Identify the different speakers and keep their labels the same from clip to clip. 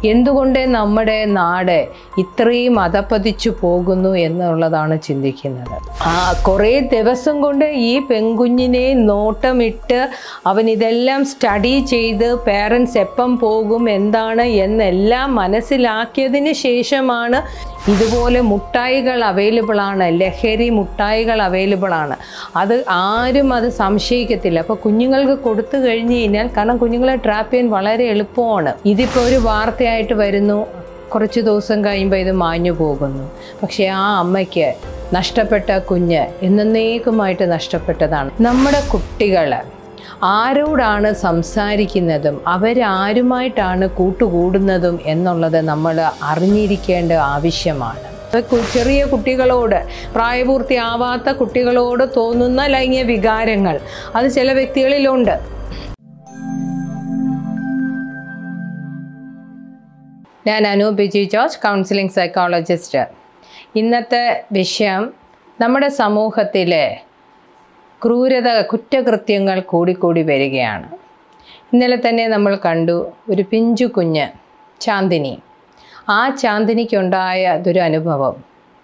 Speaker 1: എന്തുകൊണ്ട് നമ്മുടെ നാട് ഇത്രയും അധപ്പതിച്ചു പോകുന്നു എന്നുള്ളതാണ് ചിന്തിക്കുന്നത് ആ കുറേ ദിവസം കൊണ്ട് ഈ പെൺകുഞ്ഞിനെ നോട്ടമിട്ട് അവൻ ഇതെല്ലാം സ്റ്റഡി ചെയ്ത് പേരൻസ് എപ്പം പോകും എന്താണ് എന്നെല്ലാം മനസ്സിലാക്കിയതിന് ശേഷമാണ് ഇതുപോലെ മുട്ടായികൾ അവൈലബിൾ ആണ് ലഹരി മുട്ടായികൾ അവൈലബിൾ ആണ് അത് ആരും അത് സംശയിക്കത്തില്ല അപ്പോൾ കുഞ്ഞുങ്ങൾക്ക് കൊടുത്തു കഴിഞ്ഞ് കഴിഞ്ഞാൽ കാരണം കുഞ്ഞുങ്ങളെ ട്രാപ്പ് ചെയ്യാൻ വളരെ എളുപ്പമാണ് ഇതിപ്പോൾ ഒരു വാർത്തയായിട്ട് വരുന്നു കുറച്ച് ദിവസം കഴിയുമ്പോൾ ഇത് മാഞ്ഞു പോകുന്നു പക്ഷേ ആ അമ്മയ്ക്ക് നഷ്ടപ്പെട്ട കുഞ്ഞ് എന്നേക്കുമായിട്ട് നഷ്ടപ്പെട്ടതാണ് നമ്മുടെ കുട്ടികൾ ആരോടാണ് സംസാരിക്കുന്നതും അവരാരുമായിട്ടാണ് കൂട്ടുകൂടുന്നതും എന്നുള്ളത് നമ്മൾ അറിഞ്ഞിരിക്കേണ്ട ആവശ്യമാണ് കു- ചെറിയ കുട്ടികളോട് പ്രായപൂർത്തിയാവാത്ത കുട്ടികളോട് തോന്നുന്ന ലൈംഗിക വികാരങ്ങൾ അത് ചില വ്യക്തികളിലുണ്ട് ഞാൻ Anu Biji George counselling psychologist ഇന്നത്തെ വിഷയം നമ്മുടെ സമൂഹത്തിലെ ക്രൂരത കുറ്റകൃത്യങ്ങൾ കൂടിക്കൂടി വരികയാണ് ഇന്നലെ തന്നെ നമ്മൾ കണ്ടു ഒരു പിഞ്ചു കുഞ്ഞ് ചാന്ദിനി ആ ചാന്ദിനിക്കുണ്ടായ അതൊരു അനുഭവം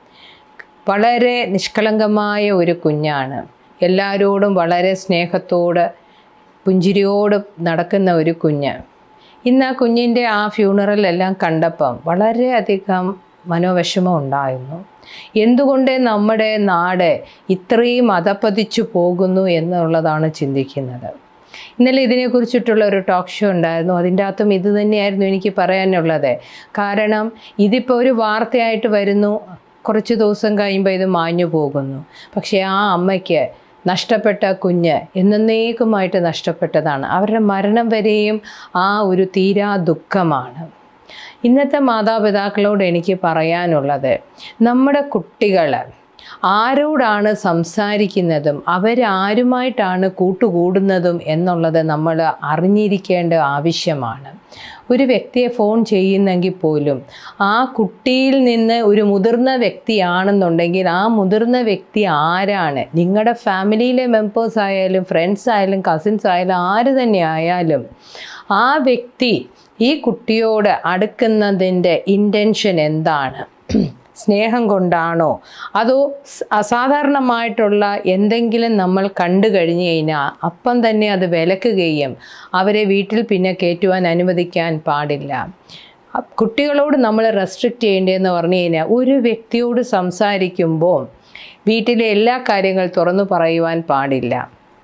Speaker 1: വളരെ നിഷ്കളങ്കമായ ഒരു കുഞ്ഞാണ് എല്ലാവരോടും വളരെ സ്നേഹത്തോട് പുഞ്ചിരിയോട് നടക്കുന്ന ഒരു കുഞ്ഞ് ഇന്ന് ആ കുഞ്ഞിൻ്റെ ആ ഫ്യൂണറലെല്ലാം കണ്ടപ്പം വളരെയധികം മനോവിഷമം ഉണ്ടായിരുന്നു എന്തുകൊണ്ട് നമ്മുടെ നാട് ഇത്രയും അധപ്പതിച്ചു പോകുന്നു എന്നുള്ളതാണ് ചിന്തിക്കുന്നത് ഇന്നലെ ഇതിനെക്കുറിച്ചിട്ടുള്ള ഒരു ടോക്ക് ഷോ ഉണ്ടായിരുന്നു അതിൻ്റെ അകത്തും ഇത് തന്നെയായിരുന്നു എനിക്ക് പറയാനുള്ളത് കാരണം ഇതിപ്പോൾ ഒരു വാർത്തയായിട്ട് വരുന്നു കുറച്ച് ദിവസം കഴിയുമ്പോൾ ഇത് മാഞ്ഞു പോകുന്നു പക്ഷേ ആ അമ്മയ്ക്ക് നഷ്ടപ്പെട്ട കുഞ്ഞ് എന്നേക്കുമായിട്ട് നഷ്ടപ്പെട്ടതാണ് അവരുടെ മരണം വരെയും ആ ഒരു തീരാ ദുഃഖമാണ് ഇന്നത്തെ മാതാപിതാക്കളോട് എനിക്ക് പറയാനുള്ളത് നമ്മുടെ കുട്ടികൾ ആരോടാണ് സംസാരിക്കുന്നതും അവരാരുമായിട്ടാണ് കൂട്ടുകൂടുന്നതും എന്നുള്ളത് നമ്മൾ അറിഞ്ഞിരിക്കേണ്ട ആവശ്യമാണ് ഒരു വ്യക്തിയെ ഫോൺ ചെയ്യുന്നെങ്കിൽ പോലും ആ കുട്ടിയിൽ നിന്ന് ഒരു മുതിർന്ന വ്യക്തിയാണെന്നുണ്ടെങ്കിൽ ആ മുതിർന്ന വ്യക്തി ആരാണ് നിങ്ങളുടെ ഫാമിലിയിലെ മെമ്പേഴ്സ് ആയാലും ഫ്രണ്ട്സ് ആയാലും കസിൻസ് ആയാലും ആര് തന്നെ ആയാലും ആ വ്യക്തി ഈ കുട്ടിയോട് അടുക്കുന്നതിൻ്റെ ഇൻറ്റൻഷൻ എന്താണ് സ്നേഹം കൊണ്ടാണോ അതോ സ് അസാധാരണമായിട്ടുള്ള എന്തെങ്കിലും നമ്മൾ കണ്ടു കഴിഞ്ഞു കഴിഞ്ഞാൽ അപ്പം തന്നെ അത് വിലക്കുകയും അവരെ വീട്ടിൽ പിന്നെ കയറ്റുവാൻ അനുവദിക്കാൻ പാടില്ല അ- കുട്ടികളോട് നമ്മൾ റെസ്ട്രിക്റ്റ് ചെയ്യേണ്ടതെന്ന് പറഞ്ഞു കഴിഞ്ഞാൽ ഒരു വ്യക്തിയോട് സംസാരിക്കുമ്പോൾ വീട്ടിലെ എല്ലാ കാര്യങ്ങൾ തുറന്നു പറയുവാൻ പാടില്ല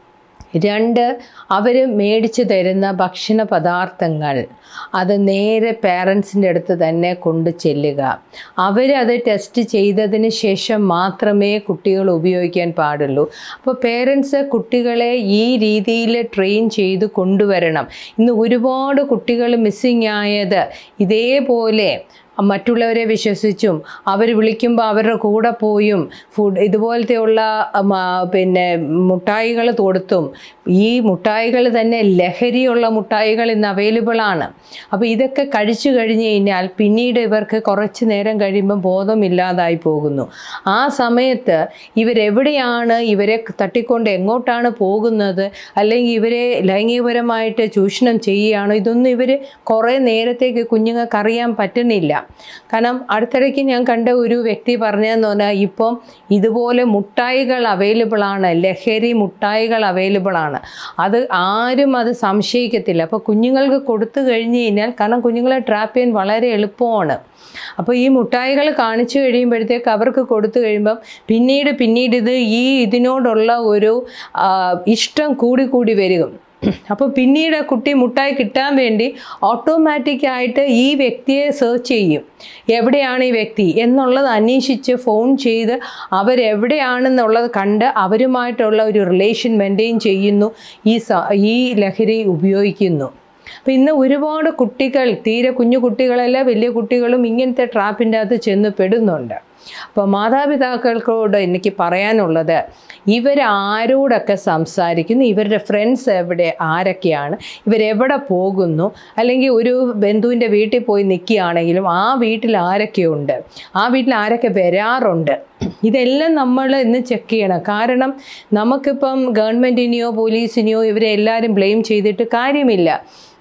Speaker 1: രണ്ട് അവർ മേടിച്ച് തരുന്ന ഭക്ഷണ പദാർത്ഥങ്ങൾ അത് നേരെ പേരൻസിൻ്റെ അടുത്ത് തന്നെ കൊണ്ട് ചെല്ലുക അവരത് ടെസ്റ്റ് ചെയ്തതിന് ശേഷം മാത്രമേ കുട്ടികൾ ഉപയോഗിക്കാൻ പാടുള്ളൂ അപ്പോൾ പേരൻസ് കുട്ടികളെ ഈ രീതിയിൽ ട്രെയിൻ ചെയ്ത് കൊണ്ടുവരണം ഇന്ന് ഒരുപാട് കുട്ടികൾ മിസ്സിങ് ആയത് ഇതേപോലെ മറ്റുള്ളവരെ വിശ്വസിച്ചും അവർ വിളിക്കുമ്പോൾ അവരുടെ കൂടെ പോയും ഫുഡ് ഇതുപോലത്തെയുള്ള ഉം, ആ, പിന്നെ മുട്ടായികൾ കൊടുത്തും ഈ മുട്ടായികൾ തന്നെ ലഹരിയുള്ള മുട്ടായികൾ ഇന്ന് അവൈലബിൾ ആണ് അപ്പോൾ ഇതൊക്കെ കഴിച്ചു കഴിഞ്ഞ് കഴിഞ്ഞാൽ പിന്നീട് ഇവർക്ക് കുറച്ച് നേരം കഴിയുമ്പോൾ ബോധമില്ലാതായി പോകുന്നു ആ സമയത്ത് ഇവരെവിടെയാണ് ഇവരെ തട്ടിക്കൊണ്ട് എങ്ങോട്ടാണ് പോകുന്നത് അല്ലെങ്കിൽ ഇവരെ ലൈംഗികപരമായിട്ട് ചൂഷണം ചെയ്യുകയാണോ ഇതൊന്നും ഇവർ കുറേ നേരത്തേക്ക് കുഞ്ഞുങ്ങൾക്ക് അറിയാൻ പറ്റുന്നില്ല കാരണം അടുത്തിടയ്ക്ക് ഞാൻ കണ്ട ഒരു വ്യക്തി പറഞ്ഞതെന്ന് പറഞ്ഞാൽ ഇപ്പം ഇതുപോലെ മുട്ടായികൾ അവൈലബിൾ ആണ് ലഹരി മുട്ടായികൾ അവൈലബിൾ ആണ് അത് ആരും അത് സംശയിക്കത്തില്ല അപ്പോൾ കുഞ്ഞുങ്ങൾക്ക് കൊടുത്തു കഴിഞ്ഞ് കഴിഞ്ഞാൽ കാരണം കുഞ്ഞുങ്ങളെ ട്രാപ്പ് ചെയ്യാൻ വളരെ എളുപ്പമാണ് അപ്പോൾ ഈ മുട്ടായികൾ കാണിച്ചു കഴിയുമ്പോഴത്തേക്ക് അവർക്ക് കൊടുത്തു കഴിയുമ്പം പിന്നീട് പിന്നീട് ഇത് ഈ ഇതിനോടുള്ള ഒരു ആ, ഇഷ്ടം കൂടി കൂടി വരും അപ്പോൾ പിന്നീട് ആ കുട്ടി മുട്ടായി കിട്ടാൻ വേണ്ടി ഓട്ടോമാറ്റിക്കായിട്ട് ഈ വ്യക്തിയെ സെർച്ച് ചെയ്യും എവിടെയാണ് ഈ വ്യക്തി എന്നുള്ളത് അന്വേഷിച്ച് ഫോൺ ചെയ്ത് അവരെവിടെയാണെന്നുള്ളത് കണ്ട് അവരുമായിട്ടുള്ള ഒരു റിലേഷൻ മെയിൻറ്റെയിൻ ചെയ്യുന്നു ഈ സ ഈ ലഹരി ഉപയോഗിക്കുന്നു അപ്പോൾ ഇന്ന് ഒരുപാട് കുട്ടികൾ തീരെ കുഞ്ഞു കുട്ടികളല്ല വലിയ കുട്ടികളും ഇങ്ങനത്തെ ട്രാപ്പിൻ്റെ അകത്ത് ചെന്ന് പെടുന്നുണ്ട് അപ്പോൾ മാതാപിതാക്കൾക്കോട് എനിക്ക് പറയാനുള്ളത് ഇവരാരോടൊക്കെ സംസാരിക്കുന്നു ഇവരുടെ ഫ്രണ്ട്സ് എവിടെ ആരൊക്കെയാണ് ഇവരെവിടെ പോകുന്നു അല്ലെങ്കിൽ ഒരു ബന്ധുവിൻ്റെ വീട്ടിൽ പോയി നിൽക്കുകയാണെങ്കിലും ആ വീട്ടിൽ ആരൊക്കെയുണ്ട് ആ വീട്ടിൽ ആരൊക്കെ വരാറുണ്ട് ഇതെല്ലാം നമ്മൾ ഇന്ന് ചെക്ക് ചെയ്യണം കാരണം നമുക്കിപ്പം ഗവൺമെൻറ്റിനെയോ പോലീസിനെയോ ഇവരെ എല്ലാവരും ബ്ലെയിം ചെയ്തിട്ട് കാര്യമില്ല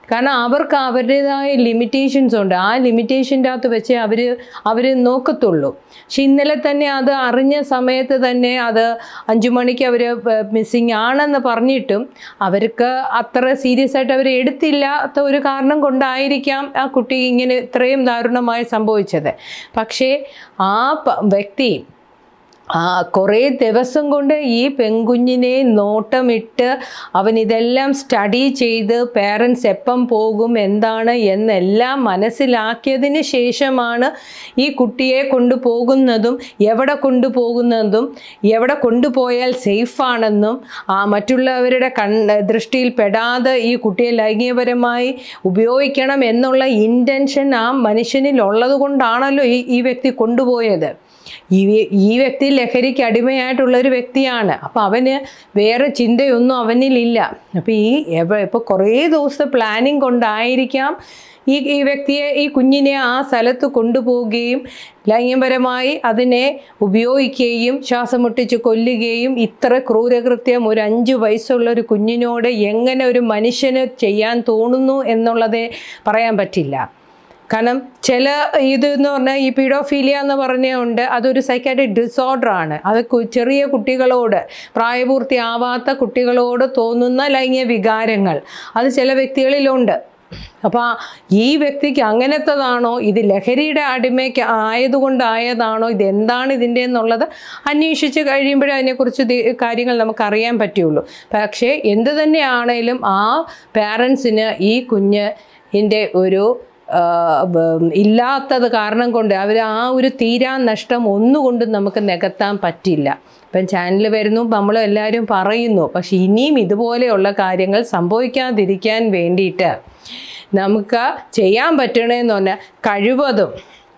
Speaker 1: കാരണം അവർക്ക് അവരുടേതായ ലിമിറ്റേഷൻസ് ഉണ്ട് ആ ലിമിറ്റേഷൻ്റെ അകത്ത് വെച്ച് അവർ അവർ നോക്കത്തുള്ളൂ പക്ഷെ ഇന്നലെ തന്നെ അത് അറിഞ്ഞ സമയത്ത് തന്നെ അത് അഞ്ചു മണിക്ക് അവർ മിസ്സിങ് ആണെന്ന് പറഞ്ഞിട്ടും അവർക്ക് അത്ര സീരിയസ് ആയിട്ട് അവർ എടുത്തില്ലാത്ത ഒരു കാരണം കൊണ്ടായിരിക്കാം ആ കുട്ടി ഇങ്ങനെ ഇത്രയും ദാരുണമായി സംഭവിച്ചത് പക്ഷേ ആ പ- വ്യക്തി ആ കുറേ ദിവസം കൊണ്ട് ഈ പെൺകുഞ്ഞിനെ നോട്ടമിട്ട് അവൻ ഇതെല്ലാം സ്റ്റഡി ചെയ്ത് പേരൻസ് എപ്പം പോകും എന്താണ് എന്നെല്ലാം മനസ്സിലാക്കിയതിന് ശേഷമാണ് ഈ കുട്ടിയെ കൊണ്ടുപോകുന്നതും എവിടെ കൊണ്ടുപോകുന്നതും എവിടെ കൊണ്ടുപോയാൽ സേഫാണെന്നും ആ മറ്റുള്ളവരുടെ കൺ ദൃഷ്ടിയിൽ പെടാതെ ഈ കുട്ടിയെ ലൈംഗികപരമായി ഉപയോഗിക്കണം എന്നുള്ള ഇൻറ്റൻഷൻ ആ മനുഷ്യനിൽ ഉള്ളത് കൊണ്ടാണല്ലോ ഈ ഈ വ്യക്തി കൊണ്ടുപോയത് ഈ വ്യ- ഈ വ്യക്തി ലഹരിക്ക് അടിമയായിട്ടുള്ള ഒരു വ്യക്തിയാണ് അപ്പം അവന് വേറെ ചിന്തയൊന്നും അവനിലില്ല അപ്പം ഈ എവ- ഇപ്പോൾ കുറേ ദിവസത്തെ പ്ലാനിങ് കൊണ്ടായിരിക്കാം ഈ ഈ വ്യക്തിയെ ഈ കുഞ്ഞിനെ ആ സ്ഥലത്ത് കൊണ്ടുപോവുകയും ലൈംഗികപരമായി അതിനെ ഉപയോഗിക്കുകയും ശ്വാസം മുട്ടിച്ച് കൊല്ലുകയും ഇത്ര ക്രൂരകൃത്യം ഒരു അഞ്ച് വയസ്സുള്ള ഒരു കുഞ്ഞിനോട് എങ്ങനെ ഒരു മനുഷ്യന് ചെയ്യാൻ തോന്നുന്നു എന്നുള്ളത് പറയാൻ പറ്റില്ല കാരണം ചില ഇത് എന്ന് പറഞ്ഞാൽ ഈ പീഡോഫീലിയ എന്ന് പറഞ്ഞുകൊണ്ട് അതൊരു സൈക്കാട്രിക് ഡിസോർഡർ ആണ് അത് കു- ചെറിയ കുട്ടികളോട് പ്രായപൂർത്തിയാവാത്ത കുട്ടികളോട് തോന്നുന്ന ലൈംഗിക വികാരങ്ങൾ അത് ചില വ്യക്തികളിലുണ്ട് അപ്പോൾ ഈ വ്യക്തിക്ക് അങ്ങനത്തതാണോ ഇത് ലഹരിയുടെ അടിമയ്ക്ക് ആയതുകൊണ്ടായതാണോ ഇത് എന്താണ് ഇതിൻ്റെ എന്നുള്ളത് അന്വേഷിച്ച് കഴിയുമ്പോഴേ അതിനെക്കുറിച്ച് ദി- കാര്യങ്ങൾ നമുക്ക് അറിയാൻ പറ്റുള്ളൂ പക്ഷേ എന്ത് തന്നെയാണേലും ആ പാരൻസിന് ഈ കുഞ്ഞ് ഇതിൻ്റെ ഒരു ആ, ബ- ഇല്ലാത്തത് കാരണം കൊണ്ട് അവർ ആ ഒരു തീരാ നഷ്ടം ഒന്നുകൊണ്ടും നമുക്ക് നികത്താൻ പറ്റില്ല ഇപ്പം ചാനൽ വരുന്നു നമ്മൾ എല്ലാവരും പറയുന്നു പക്ഷെ ഇനിയും ഇതുപോലെയുള്ള കാര്യങ്ങൾ സംഭവിക്കാതിരിക്കാൻ വേണ്ടിയിട്ട് നമുക്ക് ചെയ്യാൻ പറ്റണമെന്ന് പറഞ്ഞാൽ കഴിവതും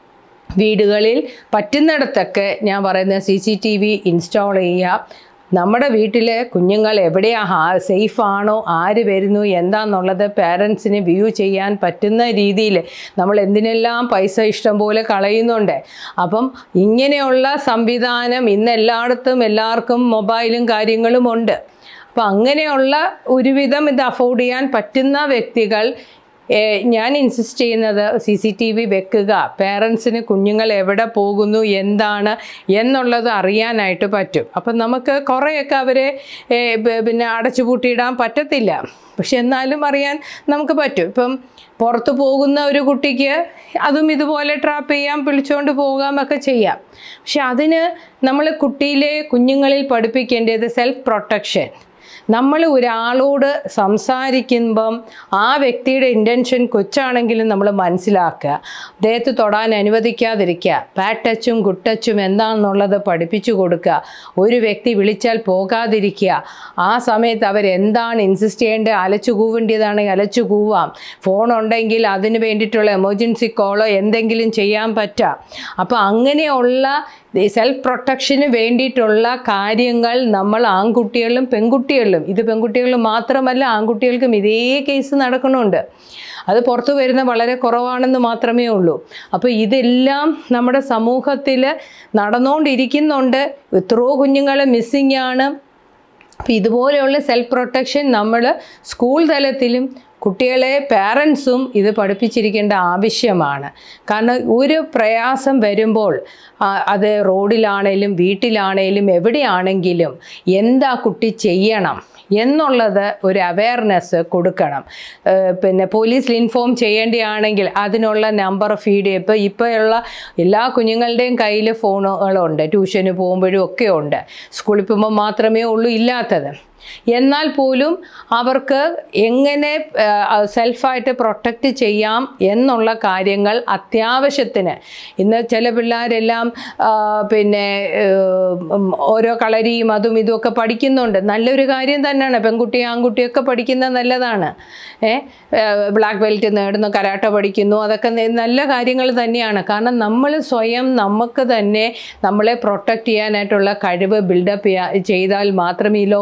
Speaker 1: വീടുകളിൽ പറ്റുന്നിടത്തൊക്കെ ഞാൻ പറയുന്ന C C T V install ചെയ്യുക നമ്മുടെ വീട്ടിലെ കുഞ്ഞുങ്ങൾ എവിടെയാ സേഫ് ആണോ ആര് വരുന്നു എന്താന്നുള്ളത് പേരൻസിന് വ്യൂ ചെയ്യാൻ പറ്റുന്ന രീതിയിൽ നമ്മൾ എന്തിനെല്ലാം പൈസ ഇഷ്ടം പോലെ കളയുന്നുണ്ട് അപ്പം ഇങ്ങനെയുള്ള സംവിധാനം ഇന്ന് എല്ലായിടത്തും എല്ലാവർക്കും മൊബൈലും കാര്യങ്ങളും ഉണ്ട് അപ്പം അങ്ങനെയുള്ള ഒരുവിധം ഇത് അഫോർഡ് ചെയ്യാൻ പറ്റുന്ന വ്യക്തികൾ ഏഹ് ഞാൻ ഇൻസിസ്റ്റ് ചെയ്യുന്നത് സി സി ടി വി വെക്കുക പേരൻസിന് കുഞ്ഞുങ്ങൾ എവിടെ പോകുന്നു എന്താണ് എന്നുള്ളത് അറിയാനായിട്ട് പറ്റും അപ്പം നമുക്ക് കുറേയൊക്കെ അവരെ ഏഹ് പ- പിന്നെ അടച്ചുപൂട്ടിയിടാൻ പറ്റത്തില്ല പക്ഷെ എന്നാലും അറിയാൻ നമുക്ക് പറ്റും ഇപ്പം പുറത്ത് പോകുന്ന ഒരു കുട്ടിക്ക് അതും ഇതുപോലെ ട്രാപ്പ് ചെയ്യാം പിടിച്ചുകൊണ്ട് പോകാമൊക്കെ ചെയ്യാം പക്ഷെ അതിന് നമ്മൾ കുട്ടിയിലെ കുഞ്ഞുങ്ങളിൽ പഠിപ്പിക്കേണ്ടത് സെൽഫ് പ്രൊട്ടക്ഷൻ നമ്മൾ ഒരാളോട് സംസാരിക്കുമ്പം ആ വ്യക്തിയുടെ ഇൻറ്റൻഷൻ കൊച്ചാണെങ്കിലും നമ്മൾ മനസ്സിലാക്കുക അദ്ദേഹത്തെ തൊടാൻ അനുവദിക്കാതിരിക്കുക ബാഡ് ടച്ചും ഗുഡ് ടച്ചും എന്താണെന്നുള്ളത് പഠിപ്പിച്ചു കൊടുക്കുക ഒരു വ്യക്തി വിളിച്ചാൽ പോകാതിരിക്കുക ആ സമയത്ത് അവരെന്താണ് ഇൻസിസ്റ്റ് ചെയ്യേണ്ടത് അലച്ചു കൂവേണ്ടതാണെങ്കിൽ അലച്ചു കൂവാം ഫോൺ ഉണ്ടെങ്കിൽ അതിന് വേണ്ടിയിട്ടുള്ള എമർജൻസി കോളോ എന്തെങ്കിലും ചെയ്യാൻ പറ്റുക അപ്പോൾ അങ്ങനെയുള്ള സെൽഫ് പ്രൊട്ടക്ഷന് വേണ്ടിയിട്ടുള്ള കാര്യങ്ങൾ നമ്മൾ ആൺകുട്ടികളിലും പെൺകുട്ടികളിലും ഇത് പെൺകുട്ടികളിൽ മാത്രമല്ല ആൺകുട്ടികൾക്കും ഇതേ കേസ് നടക്കുന്നുണ്ട് അത് പുറത്തു വരുന്ന വളരെ കുറവാണെന്ന് മാത്രമേ ഉള്ളൂ അപ്പോൾ ഇതെല്ലാം നമ്മുടെ സമൂഹത്തിൽ നടന്നുകൊണ്ടിരിക്കുന്നുണ്ട് എത്രയോ കുഞ്ഞുങ്ങൾ മിസ്സിങ് ആണ് അപ്പോൾ ഇതുപോലെയുള്ള സെൽഫ് പ്രൊട്ടക്ഷൻ നമ്മൾ സ്കൂൾ തലത്തിലും കുട്ടികളെ പാരൻസും ഇത് പഠിപ്പിച്ചിരിക്കേണ്ട ആവശ്യമാണ് കാരണം ഒരു പ്രയാസം വരുമ്പോൾ ആ, അത് റോഡിലാണേലും വീട്ടിലാണേലും എവിടെയാണെങ്കിലും എന്താ കുട്ടി ചെയ്യണം എന്നുള്ളത് ഒരു അവയർനെസ് കൊടുക്കണം ഏഹ് പിന്നെ പോലീസിൽ ഇൻഫോം ചെയ്യേണ്ടതാണെങ്കിൽ അതിനുള്ള നമ്പർ ഫീഡ് ചെയ്യും ഇപ്പോൾ ഇപ്പോഴുള്ള എല്ലാ കുഞ്ഞുങ്ങളുടെയും കയ്യിൽ ഫോണുകളുണ്ട് ട്യൂഷന് പോകുമ്പോഴും ഒക്കെ ഉണ്ട് സ്കൂളിൽ പോകുമ്പോൾ മാത്രമേ ഉള്ളൂ ഇല്ലാത്തത് എന്നാൽ പോലും അവർക്ക് എങ്ങനെ സെൽഫായിട്ട് പ്രൊട്ടക്റ്റ് ചെയ്യാം എന്നുള്ള കാര്യങ്ങൾ അത്യാവശ്യത്തിന് ഇന്ന് ചില പിള്ളേരെല്ലാം ആ, പിന്നെ ഏഹ്, ഉം, ഓരോ കളരിയും അതും ഇതുമൊക്കെ പഠിക്കുന്നുണ്ട് നല്ലൊരു കാര്യം തന്നെയാണ് പെൺകുട്ടി ആൺകുട്ടിയൊക്കെ പഠിക്കുന്നത് നല്ലതാണ് ഏ ബ്ലാക്ക് ബെൽറ്റ് നേടുന്നു കരാട്ട പഠിക്കുന്നു അതൊക്കെ ന- നല്ല കാര്യങ്ങൾ തന്നെയാണ് കാരണം നമ്മൾ സ്വയം നമുക്ക് തന്നെ നമ്മളെ പ്രൊട്ടക്റ്റ് ചെയ്യാനായിട്ടുള്ള കഴിവ് ബിൽഡപ്പ് ചെയ്യാ ചെയ്താൽ മാത്രമേ ഈ ലോകത്ത് ജീവിക്കാൻ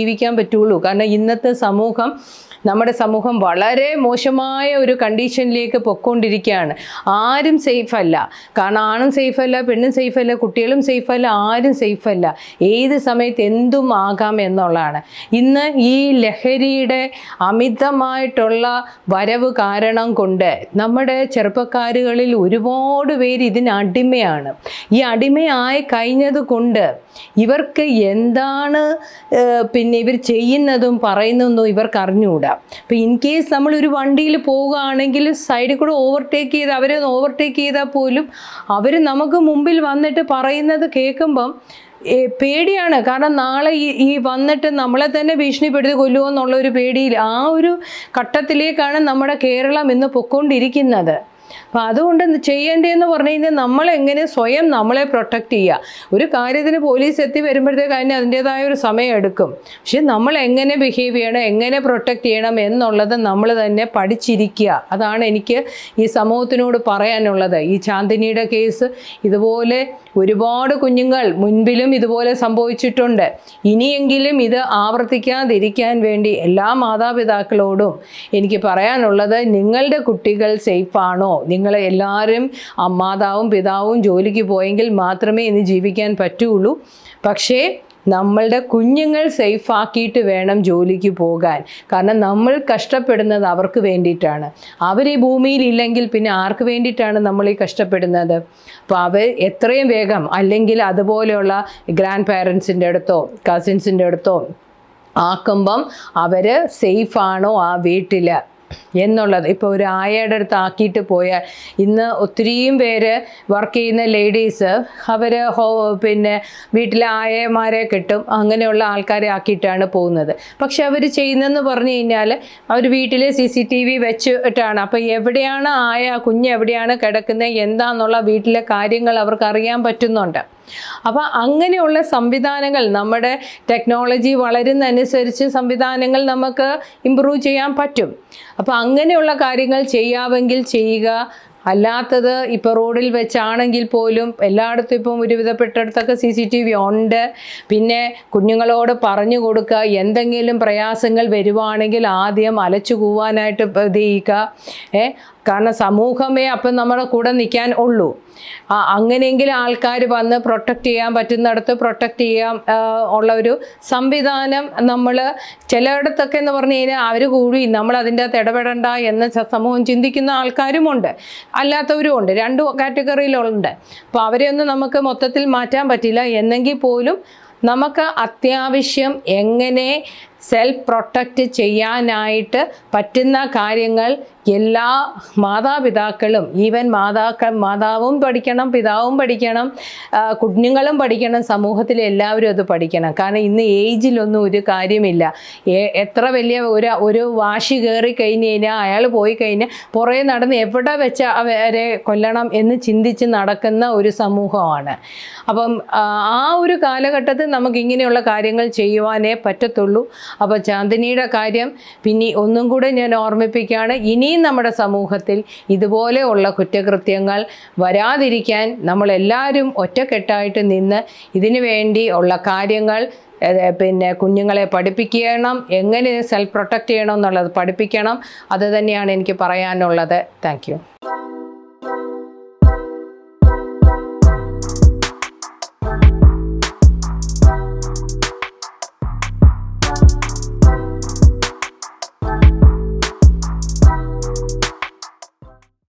Speaker 1: ജീവിക്കാൻ പറ്റുള്ളൂ കാരണം ഇന്നത്തെ സമൂഹം നമ്മുടെ സമൂഹം വളരെ മോശമായ ഒരു കണ്ടീഷനിലേക്ക് പൊയ്ക്കൊണ്ടിരിക്കുകയാണ് ആരും സേഫ് അല്ല കാരണം ആണും സേഫ് അല്ല പെണ്ണും സേഫ് അല്ല കുട്ടികളും സേഫ് അല്ല ആരും സേഫ് അല്ല ഏത് സമയത്ത് എന്തും ആകാം എന്നുള്ളതാണ് ഇന്ന് ഈ ലഹരിയുടെ അമിതമായിട്ടുള്ള വരവ് കാരണം കൊണ്ട് നമ്മുടെ ചെറുപ്പക്കാരുകളിൽ ഒരുപാട് പേര് ഇതിന് അടിമയാണ് ഈ അടിമയായി കഴിഞ്ഞത് കൊണ്ട് ഇവർക്ക് എന്താണ് ഏഹ്, പിന്നെ ഇവർ ചെയ്യുന്നതും പറയുന്നതും ഇവർക്ക് അറിഞ്ഞുകൂടാ അപ്പോൾ ഇൻ കേസ് നമ്മൾ ഒരു വണ്ടിയിൽ പോവുകയാണെങ്കിൽ സൈഡിൽ കൂടെ ഓവർടേക്ക് ചെയ്ത് അവരെ ഒന്ന് ഓവർടേക്ക് ചെയ്താൽ പോലും അവർ നമുക്ക് മുമ്പിൽ വന്നിട്ട് പറയുന്നത് കേൾക്കുമ്പം ഏ, പേടിയാണ് കാരണം നാളെ ഈ ഈ വന്നിട്ട് നമ്മളെ തന്നെ ഭീഷണിപ്പെടുത്തി കൊല്ലുമോ എന്നുള്ള ഒരു പേടിയിൽ ആ ഒരു ഘട്ടത്തിലേക്കാണ് നമ്മുടെ കേരളം ഇന്ന് പൊക്കോണ്ടിരിക്കുന്നത് അപ്പം അതുകൊണ്ട് ചെയ്യേണ്ടതെന്ന് പറഞ്ഞു കഴിഞ്ഞാൽ നമ്മളെങ്ങനെ സ്വയം നമ്മളെ പ്രൊട്ടക്റ്റ് ചെയ്യുക ഒരു കാര്യത്തിന് പോലീസ് എത്തി വരുമ്പോഴത്തേക്ക് അതിന് അതിൻ്റെതായ ഒരു സമയം എടുക്കും പക്ഷെ നമ്മൾ എങ്ങനെ ബിഹേവ് ചെയ്യണം എങ്ങനെ പ്രൊട്ടക്റ്റ് ചെയ്യണം എന്നുള്ളത് നമ്മൾ തന്നെ പഠിച്ചിരിക്കുക അതാണ് എനിക്ക് ഈ സമൂഹത്തിനോട് പറയാനുള്ളത് ഈ ചാന്ദിനിയുടെ കേസ് ഇതുപോലെ ഒരുപാട് കുഞ്ഞുങ്ങൾ മുൻപിലും ഇതുപോലെ സംഭവിച്ചിട്ടുണ്ട് ഇനിയെങ്കിലും ഇത് ആവർത്തിക്കാതിരിക്കാൻ വേണ്ടി എല്ലാ മാതാപിതാക്കളോടും എനിക്ക് പറയാനുള്ളത് നിങ്ങളുടെ കുട്ടികൾ സേഫാണോ നിങ്ങൾ എല്ലാവരും ആ മാതാവും പിതാവും ജോലിക്ക് പോയെങ്കിൽ മാത്രമേ ഇന്ന് ജീവിക്കാൻ പറ്റുള്ളൂ പക്ഷേ നമ്മളുടെ കുഞ്ഞുങ്ങൾ സേഫ് ആക്കിയിട്ട് വേണം ജോലിക്ക് പോകാൻ കാരണം നമ്മൾ കഷ്ടപ്പെടുന്നത് അവർക്ക് വേണ്ടിയിട്ടാണ് അവർ ഈ ഭൂമിയിൽ ഇല്ലെങ്കിൽ പിന്നെ ആർക്ക് വേണ്ടിയിട്ടാണ് നമ്മൾ ഈ കഷ്ടപ്പെടുന്നത് അപ്പോൾ അവർ എത്രയും വേഗം അല്ലെങ്കിൽ അതുപോലെയുള്ള ഗ്രാൻഡ് പാരൻസിൻ്റെ അടുത്തോ കസിൻസിൻ്റെ അടുത്തോ ആക്കുമ്പം അവർ സേഫാണോ ആ വീട്ടിൽ എന്നുള്ളത് ഇപ്പോൾ ഒരു ആയയുടെ അടുത്ത് ആക്കിയിട്ട് പോയാൽ ഇന്ന് ഒത്തിരിയും പേര് വർക്ക് ചെയ്യുന്ന ലേഡീസ് അവർ ഹോ പിന്നെ വീട്ടിലെ ആയമാരെ കിട്ടും അങ്ങനെയുള്ള ആൾക്കാരെ ആക്കിയിട്ടാണ് പോകുന്നത് പക്ഷെ അവർ ചെയ്യുന്നതെന്ന് പറഞ്ഞു കഴിഞ്ഞാൽ അവർ വീട്ടിൽ സി സി ടി വി വെച്ചിട്ടാണ് അപ്പോൾ എവിടെയാണ് ആയ കുഞ്ഞ് എവിടെയാണ് കിടക്കുന്നത് എന്താന്നുള്ള വീട്ടിലെ കാര്യങ്ങൾ അവർക്ക് അറിയാൻ പറ്റുന്നുണ്ട് അപ്പോൾ അങ്ങനെയുള്ള സംവിധാനങ്ങൾ നമ്മുടെ ടെക്നോളജി വളരുന്നതനുസരിച്ച് സംവിധാനങ്ങൾ നമുക്ക് ഇമ്പ്രൂവ് ചെയ്യാൻ പറ്റും അപ്പോൾ അങ്ങനെയുള്ള കാര്യങ്ങൾ ചെയ്യാമെങ്കിൽ ചെയ്യുക അല്ലാത്തത് ഇപ്പോൾ റോഡിൽ വെച്ചാണെങ്കിൽ പോലും എല്ലായിടത്തും ഇപ്പം ഒരുവിധപ്പെട്ടയിടത്തൊക്കെ സി സി ടി വി ഉണ്ട് പിന്നെ കുഞ്ഞുങ്ങളോട് പറഞ്ഞു കൊടുക്കുക എന്തെങ്കിലും പ്രയാസങ്ങൾ വരുവാണെങ്കിൽ ആദ്യം അലച്ചു കൂവാനായിട്ട് ഇത് ചെയ്യുക ഏ കാരണം സമൂഹമേ അപ്പം നമ്മുടെ കൂടെ നിൽക്കാൻ ഉള്ളൂ ആ അങ്ങനെയെങ്കിലും ആൾക്കാർ വന്ന് പ്രൊട്ടക്റ്റ് ചെയ്യാൻ പറ്റുന്നിടത്ത് പ്രൊട്ടക്റ്റ് ചെയ്യാൻ ആ, ഉള്ള ഒരു സംവിധാനം നമ്മൾ ചിലയിടത്തൊക്കെ എന്ന് പറഞ്ഞു കഴിഞ്ഞാൽ അവർ കൂടി നമ്മൾ അതിൻ്റെ അകത്ത് ഇടപെടണ്ട എന്ന് സ- സമൂഹം ചിന്തിക്കുന്ന ആൾക്കാരുമുണ്ട് അല്ലാത്തവരും ഉണ്ട് രണ്ട് കാറ്റഗറിയിലുണ്ട് അപ്പോൾ അവരെയൊന്നും നമുക്ക് മൊത്തത്തിൽ മാറ്റാൻ പറ്റില്ല എന്നെങ്കിൽ പോലും നമുക്ക് അത്യാവശ്യം എങ്ങനെ സെൽഫ് പ്രൊട്ടക്റ്റ് ചെയ്യാനായിട്ട് പറ്റുന്ന കാര്യങ്ങൾ എല്ലാ മാതാപിതാക്കളും ഈവൻ മാതാക്കൾ മാതാവും പഠിക്കണം പിതാവും പഠിക്കണം ആ, കുഞ്ഞുങ്ങളും പഠിക്കണം സമൂഹത്തിലെ എല്ലാവരും അത് പഠിക്കണം കാരണം ഇന്ന് ഏജിലൊന്നും ഒരു കാര്യമില്ല എ- എത്ര വലിയ ഒരു ഒരു വാശി കയറി കഴിഞ്ഞ് കഴിഞ്ഞാൽ അയാൾ പോയി കഴിഞ്ഞാൽ പുറകെ നടന്ന് എവിടെ വെച്ച് അവരെ കൊല്ലണം എന്ന് ചിന്തിച്ച് നടക്കുന്ന ഒരു സമൂഹമാണ് അപ്പം ആ ആ ഒരു കാലഘട്ടത്തിൽ നമുക്ക് ഇങ്ങനെയുള്ള കാര്യങ്ങൾ ചെയ്യുവാനേ പറ്റത്തുള്ളൂ അപ്പോൾ ചാന്ദിനിയുടെ കാര്യം പിന്നെ ഒന്നും കൂടെ ഞാൻ ഓർമ്മിപ്പിക്കുകയാണ് ഇനിയും നമ്മുടെ സമൂഹത്തിൽ ഇതുപോലെയുള്ള കുറ്റകൃത്യങ്ങൾ വരാതിരിക്കാൻ നമ്മളെല്ലാവരും ഒറ്റക്കെട്ടായിട്ട് നിന്ന് ഇതിനു വേണ്ടി ഉള്ള കാര്യങ്ങൾ ഏത് പിന്നെ കുഞ്ഞുങ്ങളെ പഠിപ്പിക്കണം എങ്ങനെ സെൽഫ് പ്രൊട്ടക്റ്റ് ചെയ്യണം എന്നുള്ളത് പഠിപ്പിക്കണം അത് തന്നെയാണ് എനിക്ക് പറയാനുള്ളത് താങ്ക് യു